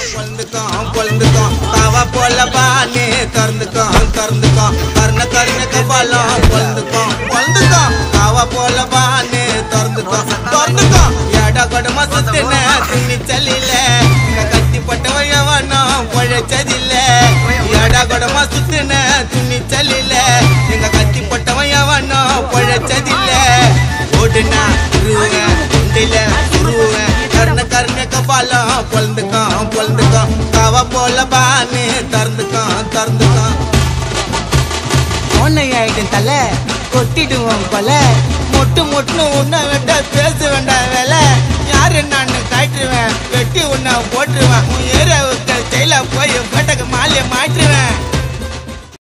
பொழுந்துக்கும் பொழுந்துக்கும் தவ போல பானே திறந்துக்கும் திறந்துக்கும் கருண கருண கபாலம் பொழுந்துக்கும் பொழுந்துக்கும் தவ போல பானே திறந்துக்கும் திறந்துக்கும் எட கொடும சுத்தின துணிச்சலில இங்க கத்தி பட்டவன் எவனும் பொழைச்சதில்ல எட கொடும சுத்தின துணிச்சலில எங்க கத்தி பட்டவன் எவனும் பொழைச்சதில்ல ஓடுனா உருவேன் உண்டில உருவேன் கருண கருண கபாலம் பொழுந்துக்கும் பொழுந்துக்கும் தவ போல பானே திறந்துக்கும் திறந்துக்கும் உன்னை ஆயிடும் தலை கொட்டிடுவோம் கொலை மொட்டு மொட்டுன்னு உன்னை விட்ட பேச வேண்டாம் வேலை யாரு நான் காட்டுருவேன் வெட்டி உன்னை போட்டுருவேன் உன் ஏரியாவுக்கு ஸ்டைலா போய் பட்டக்கு மாலையை மாட்டுருவேன்